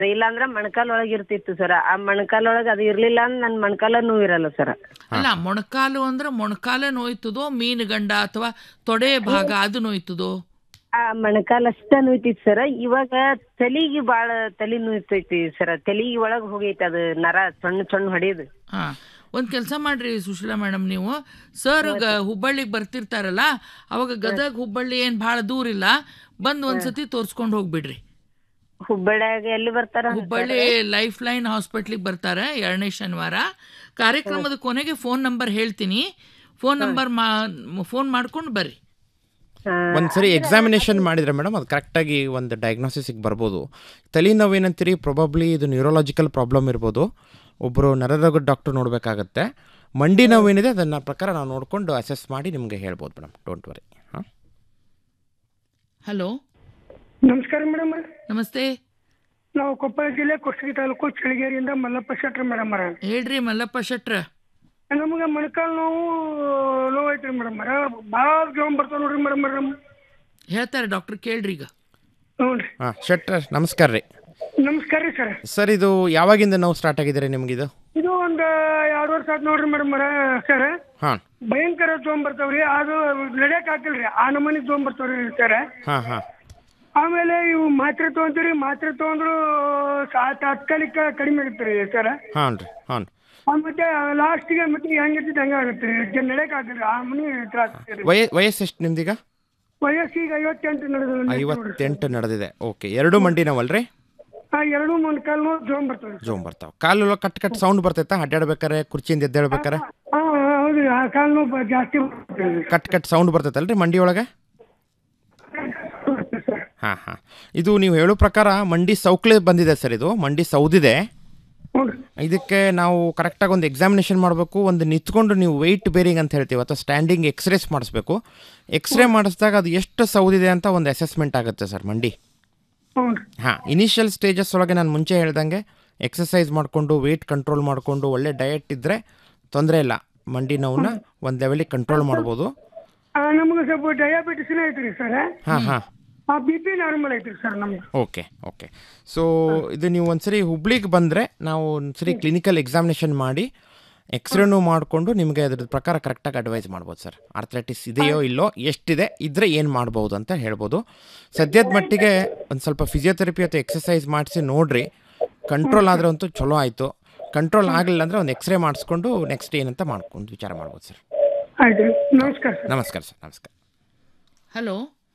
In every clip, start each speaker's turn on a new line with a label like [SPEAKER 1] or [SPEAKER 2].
[SPEAKER 1] ಇಲ್ಲಾಂದ್ರ ಮೊಣಕಾಲ್ ಒಳಗ್ ಇರ್ತಿತ್ತು ಸರ್ ಆ ಮೊಣಕಾಲ್ ಒಳಗ್ ಅದು ಇರ್ಲಿಲ್ಲ ಅಂದ್ರೆ ನನ್ ಮೊಣಕಾಲ ನೋವು ಇರಲ್ಲ ಸರ್
[SPEAKER 2] ಅಲ್ಲ ಮೊಣಕಾಲು ಅಂದ್ರೆ ಮೊಣಕಾಲ ನೋಯ್ತದೋ ಮೀನುಗಂಡ ಅಥವಾ ತೊಡೆ ಭಾಗ ಅದು ನೋಯ್ತದೋ
[SPEAKER 1] ಆ ಮೊಣಕಾಲ್ ಅಷ್ಟ ನೋಯ್ತಿತ್ತು ಸರ್ ಇವಾಗ ತಲಿಗೆ ಬಾಳ ತಲಿ ನೋಯ್ತೈತಿ ಸರ್ ತಲಿಗೆ ಒಳಗ್ ಹೋಗೈತಿ ಅದು ನರ ಸಣ್ಣ ಸಣ್ಣ ಹೊಡೆಯೋದು
[SPEAKER 2] ಹಾ ಒಂದು ಕೆಲಸ ಮಾಡ್ರಿ ಸುಶೀಲಾ ಮೇಡಮ್ ನೀವು ಸರ್ ಹುಬ್ಬಳ್ಳಿಗೆ ಬರ್ತಿರ್ತಾರಲ್ಲ ಅವಾಗ ಗದಗ ಹುಬ್ಬಳ್ಳಿ ಏನು ಭಾಳ ದೂರ ಇಲ್ಲ ಬಂದು ಒಂದ್ಸತಿ ತೋರಿಸ್ಕೊಂಡು ಹೋಗ್ಬಿಡ್ರಿ
[SPEAKER 1] ಹುಬ್ಬಳ್ಳಿಯಾಗ ಎಲ್ಲಿ ಬರ್ತಾರ
[SPEAKER 2] ಹುಬ್ಬಳ್ಳಿ ಲೈಫ್ ಲೈನ್ ಹಾಸ್ಪಿಟ್ಲಿಗೆ ಬರ್ತಾರೆ ಎರಡನೇ ಶನಿವಾರ ಕಾರ್ಯಕ್ರಮದ ಕೊನೆಗೆ ಫೋನ್ ನಂಬರ್ ಹೇಳ್ತೀನಿ ಫೋನ್ ನಂಬರ್ ಮಾ ಫೋನ್ ಮಾಡ್ಕೊಂಡು ಬರ್ರಿ
[SPEAKER 3] ಒಂದ್ಸರಿ ಎಕ್ಸಾಮಿನೇಷನ್ ಮಾಡಿದ್ರೆ ಮೇಡಮ್ ಅದು ಕರೆಕ್ಟಾಗಿ ಒಂದು ಡಯಾಗ್ನೋಸಿಸಿಗೆ ಬರ್ಬೋದು ತಲೆನೋವು ಏನಂತೀರಿ ಪ್ರೊಬಬ್ಲಿ ಇದು ನ್ಯೂರೋಲಾಜಿಕಲ್ ಪ್ರಾಬ್ಲಮ್ ಇರ್ಬೋದು ಒಬ್ಬರು ನರರೋಗದ ಡಾಕ್ಟರ್ ನೋಡಬೇಕಾಗತ್ತೆ ಮಂಡಿ ನೋವು ಏನಿದೆ ಅದನ್ನ ಪ್ರಕಾರ ನಾವು ನೋಡಿಕೊಂಡು ಅಸೆಸ್ ಮಾಡಿ ನಿಮಗೆ ಹೇಳ್ಬೋದು ಮೇಡಮ್ ಡೋಂಟ್ ವರಿ ಹಾಂ
[SPEAKER 2] ಹಲೋ
[SPEAKER 4] ನಮಸ್ಕಾರ ಮೇಡಮ್
[SPEAKER 2] ನಮಸ್ತೆ
[SPEAKER 4] ನಾವು ಕೊಪ್ಪಳ ಜಿಲ್ಲೆ ಕುಷ್ಟಗಿ ತಾಲೂಕು ಚಳಿಗೇರಿಯಿಂದ ಮಲ್ಲಪ್ಪ ಶೆಟ್ರ್ ಮೇಡಮ್
[SPEAKER 2] ಹೇಳ್ರಿ ಮಲ್ಲಪ್ಪ ಶೆಟ್ರ
[SPEAKER 4] ನಮಗೆ ಮೊಣಕಾಲು ನೋವು ನೋವು ಐತ್ರಿ ಮೇಡಮ್ ಭಾಳ ಜೋಮ್ ಬರ್ತಾವ ನೋಡ್ರಿ ಮೇಡಮ್ ಮೇಡಮ್
[SPEAKER 2] ಹೇಳ್ತಾರೆ ಡಾಕ್ಟರ್ ಕೇಳ್ರಿ ಈಗ
[SPEAKER 4] ಹ್ಞೂ ರೀ
[SPEAKER 3] ಹಾಂ ಶೆಟ್ರ ನಮಸ್ಕಾರ ರೀ
[SPEAKER 4] ನಮಸ್ಕಾರ ರೀ ಸರ್
[SPEAKER 3] ಸರ್ ಇದು ಯಾವಾಗಿಂದ ನೋವು ಸ್ಟಾರ್ಟ್ ಆಗಿದೆ ರೀ ನಿಮಗಿದು
[SPEAKER 4] ಇದು ಒಂದು ಎರಡು ವರ್ಷ ಆಯ್ತು ನೋಡ್ರಿ ಮೇಡಮ್ ಸರ್
[SPEAKER 3] ಹಾಂ
[SPEAKER 4] ಭಯಂಕರ ಜೋಮ್ ಬರ್ತಾವ್ರಿ ಅದು ನಡೆಯಕ್ ಹಾಕಿಲ್ರಿ ಆ ನಮೂನಿ ಜೋಮ್ ಬರ್ತಾವ್ರಿ ಸರ್
[SPEAKER 3] ಹಾಂ ಹಾಂ
[SPEAKER 4] ಆಮೇಲೆ ಇವು ಮಾತ್ರೆ ತೊಗೊಂತೀರಿ ಮಾತ್ರೆ ತೊಗೊಂಡ್ರು ಸಾ- ತಾತ್ಕಾಲಿಕ ಕಡಿಮೆ ಆಗುತ್ತೆ ರೀ ಸರ್
[SPEAKER 3] ಹಾಂ ರೀ ಹಾಂ
[SPEAKER 4] ಮತ್ತೆ ಲಾಸ್ಟಿಗೆ ಮತ್ತೆ ಹೆಂಗಿರ್ತೈತೆ ಹಂಗೆ ಆಗುತ್ತೆ ರೀ ನಡೆಯಕ್ ಹಾಕಿಲ್ರಿ ಆ ಮನಿ ತ್ರಾಸ ರೀ
[SPEAKER 3] ವಯ ವಯಸ್ಸು ಎಷ್ಟು ನಿಮ್ದೀಗ
[SPEAKER 4] ವಯಸ್ಸಿಗೆ ಐವತ್ತೆಂಟು ನಡೆದ
[SPEAKER 3] ಐವತ್ತೆಂಟು ನಡೆದಿದೆ ಓಕೆ ಎರಡು ಮಂಡಿ ನೋವಲ್ರಿ
[SPEAKER 4] ಆ ಎರಡು ಮೊಣಕಾಲು ನೋವು ಜೋಮ್ ಬರ್ತದೆ
[SPEAKER 3] ಜೋಮ್ ಬರ್ತಾವೆ ಕಾಲು ಕಟ್ ಕಟ್ ಸೌಂಡ್ ಬರ್ತೈತಾ ಅಡ್ಡಾಡ್ಬೇಕಾರೆ ಕುರ್ಚಿಯಿಂದ ಎದ್ದೇಳ್ಬೇಕಾರೆ
[SPEAKER 4] ಹಾ ಹೌದು ಆ ಕಾಲು ನೋವು ಬ- ಜಾಸ್ತಿ ಬರ್ತದೆ
[SPEAKER 3] ಕಟ್ ಕಟ್ ಸೌಂಡ್ ಬರ್ತೈತಲ್ರಿ ಮಂಡಿ ಒಳಗೆ
[SPEAKER 4] ಸರ್
[SPEAKER 3] ಹಾಂ ಹಾಂ ಇದು ನೀವು ಹೇಳೋ ಪ್ರಕಾರ ಮಂಡಿ ಸೌಕ್ಲೆ ಬಂದಿದೆ ಸರ್ ಇದು ಮಂಡಿ ಸೌದಿದೆ
[SPEAKER 4] ಹ್ಞೂ ರೀ
[SPEAKER 3] ಇದಕ್ಕೆ ನಾವು ಕರೆಕ್ಟಾಗಿ ಒಂದು ಎಕ್ಸಾಮಿನೇಷನ್ ಮಾಡಬೇಕು ಒಂದು ನಿಂತ್ಕೊಂಡು ನೀವು ವೆಯ್ಟ್ ಬೇರಿಂಗ್ ಅಂತ ಹೇಳ್ತೀವಿ ಅಥವಾ ಸ್ಟ್ಯಾಂಡಿಂಗ್ ಎಕ್ಸ್ರೇಸ್ ಮಾಡಿಸ್ಬೇಕು ಎಕ್ಸ್ರೇ ಮಾಡಿಸಿದಾಗ ಅದು ಎಷ್ಟು ಸೌದಿದೆ ಅಂತ ಒಂದು ಅಸೆಸ್ಮೆಂಟ್ ಆಗುತ್ತೆ ಸರ್ ಮಂಡಿ
[SPEAKER 4] ಹ್ಞೂ ರೀ
[SPEAKER 3] ಹಾಂ ಇನಿಷಿಯಲ್ ಸ್ಟೇಜಸ್ ಒಳಗೆ ನಾನು ಮುಂಚೆ ಹೇಳ್ದಂಗೆ ಎಕ್ಸಸೈಸ್ ಮಾಡಿಕೊಂಡು ವೆಯ್ಟ್ ಕಂಟ್ರೋಲ್ ಮಾಡಿಕೊಂಡು ಒಳ್ಳೆ ಡಯಟ್ ಇದ್ದರೆ ತೊಂದರೆ ಇಲ್ಲ ಮಂಡಿ ನೋವನ್ನ ಒಂದು ಲೆವೆಲಿಗೆ ಕಂಟ್ರೋಲ್ ಮಾಡ್ಬೋದು
[SPEAKER 4] ಆ, ನಮ್ಗೆ ಸ್ವಲ್ಪ ಡಯಾಬಿಟಿಸ್ನ ಐತ್ರಿ ಸರ್
[SPEAKER 3] ಹಾಂ ಹಾಂ
[SPEAKER 4] ಆ ಬಿ ಪಿ ನಾರ್ಮಲ್ ಐತ್ರಿ ಸರ್ ನಮ್ಗೆ
[SPEAKER 3] ಓಕೆ ಓಕೆ ಸೊ ಇದು ನೀವು ಒಂದ್ಸರಿ ಹುಬ್ಳಿಗೆ ಬಂದರೆ ನಾವು ಒಂದ್ಸರಿ ಕ್ಲಿನಿಕಲ್ ಎಕ್ಸಾಮಿನೇಷನ್ ಮಾಡಿ ಎಕ್ಸ್ರೇನು ಮಾಡಿಕೊಂಡು ನಿಮಗೆ ಅದ್ರ ಪ್ರಕಾರ ಕರೆಕ್ಟಾಗಿ ಅಡ್ವೈಸ್ ಮಾಡ್ಬೋದು ಸರ್ ಆರ್ಥ್ರೈಟಿಸ್ ಇದೆಯೋ ಇಲ್ಲೋ ಎಷ್ಟಿದೆ ಇದ್ದರೆ ಏನು ಮಾಡ್ಬೋದು ಅಂತ ಹೇಳ್ಬೋದು ಸದ್ಯದ ಮಟ್ಟಿಗೆ ಒಂದು ಸ್ವಲ್ಪ ಫಿಸಿಯೋಥೆರಪಿ ಅಥವಾ ಎಕ್ಸಸೈಸ್ ಮಾಡಿಸಿ ನೋಡ್ರಿ ಕಂಟ್ರೋಲ್ ಆದರೆ ಅಂತೂ ಚಲೋ ಆಯಿತು ಕಂಟ್ರೋಲ್ ಆಗಲಿಲ್ಲ ಅಂದರೆ ಒಂದು ಎಕ್ಸ್ರೇ ಮಾಡಿಸ್ಕೊಂಡು ನೆಕ್ಸ್ಟ್ ಏನಂತ ಮಾಡ್ಕೊಂಡು ವಿಚಾರ ಮಾಡ್ಬೋದು ಸರ್
[SPEAKER 4] ಆಯ್ತು ರೀ ನಮಸ್ಕಾರ ಸರ್
[SPEAKER 3] ನಮಸ್ಕಾರ ಸರ್ ನಮಸ್ಕಾರ
[SPEAKER 2] ಹಲೋ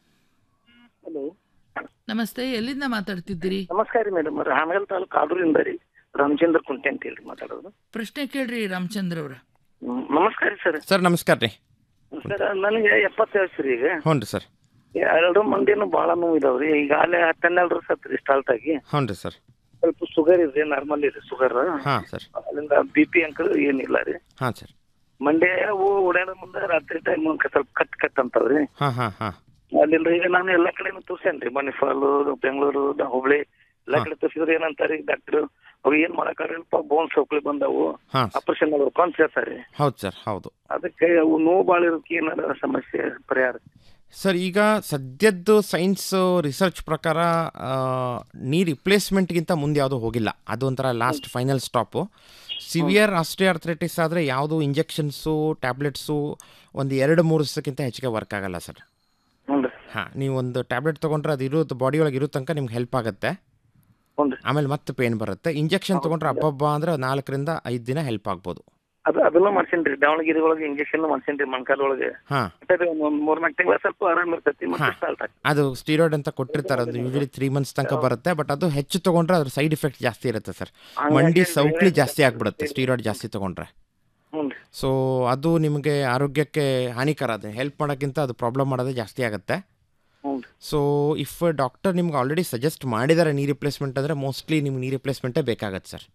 [SPEAKER 5] ಹಲೋ
[SPEAKER 2] ನಮಸ್ತೆ ಎಲ್ಲಿಂದ ಮಾತಾಡ್ತಿದ್ದೀರಿ
[SPEAKER 5] ನಮಸ್ಕಾರ ರೀ ಮೇಡಮ್ ರಾಮಗಲ್ ತಾಲೂಕು ಆದೂರಿಂದ ರೀ ರಾಮಚಂದ್ರ ಕುಂಟೆ ಅಂತ ಹೇಳಿ ಮಾತಾಡೋದು
[SPEAKER 2] ಪ್ರಶ್ನೆ ಕೇಳ್ರಿ ರಾಮಚಂದ್ರ ಅವ್ರ
[SPEAKER 5] ಹ್ಮ್, ನಮಸ್ಕಾರ ಸರ್
[SPEAKER 3] ಸರ್ ನಮಸ್ಕಾರ ರೀ
[SPEAKER 5] ಸರ್ ನನಗೆ ಎಪ್ಪತ್ತು ವಯಸ್ಸು ರೀ ಈಗ
[SPEAKER 3] ಹ್ಞೂ ರೀ ಸರ್
[SPEAKER 5] ಎರಡು ಮಂದಿನೂ ಭಾಳ ನೋವು ಇದಾವ್ರಿ ಈಗಾಗಲೇ ಹನ್ನೆರಡು ವರ್ಷ ಆತ್ರಿ ಸ್ಟಾರ್ಟ್ ಆಗಿ
[SPEAKER 3] ಹ್ಞೂ ರೀ ಸರ್
[SPEAKER 5] ಸ್ವಲ್ಪ ಶುಗರ್ ಇದೆ ನಾರ್ಮಲ್ ಇದೆ ಶುಗರ್
[SPEAKER 3] ಹಾಂ ಸರ್
[SPEAKER 5] ಅಲ್ಲಿಂದ ಬಿ ಪಿ ಅಂಕಲ್ ಏನಿಲ್ಲ ರೀ
[SPEAKER 3] ಹಾಂ ಸರ್
[SPEAKER 5] ಮಂಡ್ಯ ಅವು ಓಡಾಡೋ ಮುಂದೆ ರಾತ್ರಿ ಟೈಮ್ ಸ್ವಲ್ಪ ಕಟ್ ಕಟ್ ಅಂತವ್ರಿ
[SPEAKER 3] ಹಾಂ ಹಾಂ ಹಾಂ
[SPEAKER 5] ಅಲ್ಲಿಂದ ಈಗ ನಾನು ಎಲ್ಲ ಕಡೆನೂ ತೋರ್ಸೇನ್ರಿ ಮಣಿಪಾಲು ಬೆಂಗಳೂರು ದ- ಹುಬ್ಳಿ ಎಲ್ಲ ಕಡೆ ತೋರಿಸಿದ್ರೆ ಏನಂತಾರೆ ಡಾಕ್ಟರ್ ಅವ್ ಏನ್ ಮಾಡಕ್ಕಾಗಲ್ಪ ಬೋನ್ ಸೌಕಳಿ ಬಂದವು
[SPEAKER 3] ಹಾಂ
[SPEAKER 5] ಆಪರೇಷನ್ ಮಾಡ್ಬೇಕು ಅಂತ ಹೇಳ್ತಾರೆ
[SPEAKER 3] ಹೌದು ಸರ್ ಹೌದು
[SPEAKER 5] ಅದಕ್ಕೆ ಅವು ನೋವು ಭಾಳ ಇರೋದಕ್ಕೆ ಏನಾರ ಸಮಸ್ಯೆ ಪರಿಹಾರ
[SPEAKER 3] ಸರ್ ಈಗ ಸದ್ಯದ್ದು ಸೈನ್ಸ್ ರಿಸರ್ಚ್ ಪ್ರಕಾರ ಆ, ನೀ ರಿಪ್ಲೇಸ್ಮೆಂಟ್ಗಿಂತ ಮುಂದೆ ಯಾವುದೂ ಹೋಗಿಲ್ಲ ಅದು ಒಂಥರ last final stop severe arthritis ಆದರೆ ಯಾವುದು ಇಂಜೆಕ್ಷನ್ಸು ಟ್ಯಾಬ್ಲೆಟ್ಸು ಒಂದು ಎರಡು ಮೂರು ದಿವಸಕ್ಕಿಂತ ಹೆಚ್ಚಿಗೆ ವರ್ಕ್ ಆಗಲ್ಲ ಸರ್
[SPEAKER 5] ಹ್ಞೂ ರೀ
[SPEAKER 3] ಹಾಂ ನೀವು ಒಂದು ಟ್ಯಾಬ್ಲೆಟ್ ತೊಗೊಂಡ್ರೆ ಅದು ಇರೋದು ಬಾಡಿ ಒಳಗೆ ಇರೋ ತನಕ ನಿಮ್ಗೆ ಹೆಲ್ಪ್ ಆಗುತ್ತೆ
[SPEAKER 5] ಹ್ಞೂ ರೀ
[SPEAKER 3] ಆಮೇಲೆ ಮತ್ತೆ ಪೇನ್ ಬರುತ್ತೆ ಇಂಜೆಕ್ಷನ್ ತೊಗೊಂಡ್ರೆ ಹಬ್ಬಬ್ಬ ಅಂದರೆ ನಾಲ್ಕರಿಂದ ಐದು ದಿನ ಹೆಲ್ಪ್ ಆಗ್ಬೋದು
[SPEAKER 5] ಅದು ಅದನ್ನು ಮಾಡ್ಸೇನ್ರಿ ದಾವಣಗೆರೆ ಒಳಗೆ ಇಂಜೆಕ್ಷನ್ ಮಾಡ್ಸೇನ್ರಿ ಮೊಣಕಾಲ್ ಒಳಗೆ
[SPEAKER 3] ಹಾಂ
[SPEAKER 5] ಮತ್ತೆ ಒಂದ್ ಮೂರ್ನಾಲ್ಕು ತಿಂಗಳ ಸ್ವಲ್ಪ ಆರಾಮ್ ಇರ್ತೈತಿ ಮತ್ತೆ ಸ್ಟಾರ್ಟ್ ಆಗ್ತದೆ
[SPEAKER 3] ಅದು ಸ್ಟೀರಾಯ್ಡ್ ಅಂತ ಕೊಟ್ಟಿರ್ತಾರೆ ಅದು ಯೂಶಲಿ ತ್ರೀ ಮಂತ್ಸ್ ತನಕ ಬರುತ್ತೆ ಬಟ್ ಅದು ಹೆಚ್ಚು ತೊಗೊಂಡ್ರೆ ಅದ್ರ ಸೈಡ್ ಎಫೆಕ್ಟ್ ಜಾಸ್ತಿ ಇರುತ್ತೆ ಸರ್ ಮಂಡಿ ಸೌಕ್ಲಿ ಜಾಸ್ತಿ ಆಗ್ಬಿಡುತ್ತೆ ಸ್ಟೀರಾಯ್ಡ್ ಜಾಸ್ತಿ ತೊಗೊಂಡ್ರೆ
[SPEAKER 5] ಹ್ಞೂ ರೀ
[SPEAKER 3] ಸೊ ಅದು ನಿಮಗೆ ಆರೋಗ್ಯಕ್ಕೆ ಹಾನಿಕರ ಅದು ಹೆಲ್ಪ್ ಮಾಡೋಕ್ಕಿಂತ ಅದು ಪ್ರಾಬ್ಲಮ್ ಮಾಡೋದೇ ಜಾಸ್ತಿ ಆಗುತ್ತೆ
[SPEAKER 5] ಹ್ಞೂ ರೀ
[SPEAKER 3] ಸೊ ಇಫ್ ಡಾಕ್ಟರ್ ನಿಮ್ಗೆ ಆಲ್ರೆಡಿ ಸಜೆಸ್ಟ್ ಮಾಡಿದ್ದಾರೆ ನೀ ರಿಪ್ಲೇಸ್ಮೆಂಟ್ ಅಂದರೆ ಮೋಸ್ಟ್ಲಿ ನಿಮ್ಗೆ ನೀ ರಿಪ್ಲೇಸ್ಮೆಂಟೇ ಬೇಕಾಗತ್ತೆ ಸರ್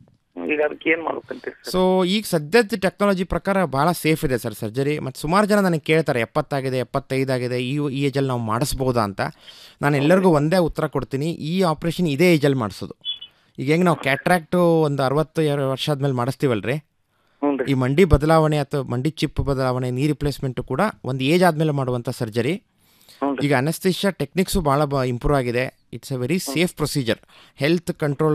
[SPEAKER 5] ಈಗ ಅದಕ್ಕೆ ಏನ್ ಮಾಡ್ಬೇಕಂತೀರಿ ಸರ್
[SPEAKER 3] ಸೊ ಈಗ ಸದ್ಯದ ಟೆಕ್ನಾಲಜಿ ಪ್ರಕಾರ ಭಾಳ ಸೇಫ್ ಇದೆ ಸರ್ ಸರ್ಜರಿ ಮತ್ತು ಸುಮಾರು ಜನ ನನಗೆ ಕೇಳ್ತಾರೆ ಎಪ್ಪತ್ತಾಗಿದೆ ಎಪ್ಪತ್ತೈದಾಗಿದೆ ಈ ಈ ಏಜಲ್ಲಿ ನಾವು ಮಾಡಿಸ್ಬೋದಾ ಅಂತ ನಾನು ಎಲ್ಲರಿಗೂ ಒಂದೇ ಉತ್ತರ ಕೊಡ್ತೀನಿ ಈ ಆಪ್ರೇಷನ್ ಇದೇ ಏಜಲ್ಲಿ ಮಾಡಿಸೋದು ಈಗ ಹೆಂಗೆ ನಾವು ಕ್ಯಾಟ್ರಾಕ್ಟು ಒಂದು ಅರವತ್ತು ಎರಡು ವರ್ಷ ಆದಮೇಲೆ ಮಾಡಿಸ್ತೀವಲ್ರಿ
[SPEAKER 5] ಹ್ಞೂ ರೀ
[SPEAKER 3] ಈ ಮಂಡಿ ಬದಲಾವಣೆ ಅಥವಾ ಮಂಡಿ ಚಿಪ್ ಬದಲಾವಣೆ ನೀ ರಿಪ್ಲೇಸ್ಮೆಂಟು ಕೂಡ ಒಂದು ಏಜ್ ಆದಮೇಲೆ ಮಾಡುವಂಥ ಸರ್ಜರಿ
[SPEAKER 5] ಹ್ಞೂ ರೀ
[SPEAKER 3] ಈಗ ಅನಸ್ತಿಷ ಟೆಕ್ನಿಕ್ಸು ಭಾಳ ಬ ಇಂಪ್ರೂವ್ ಆಗಿದೆ it's a very safe procedure health control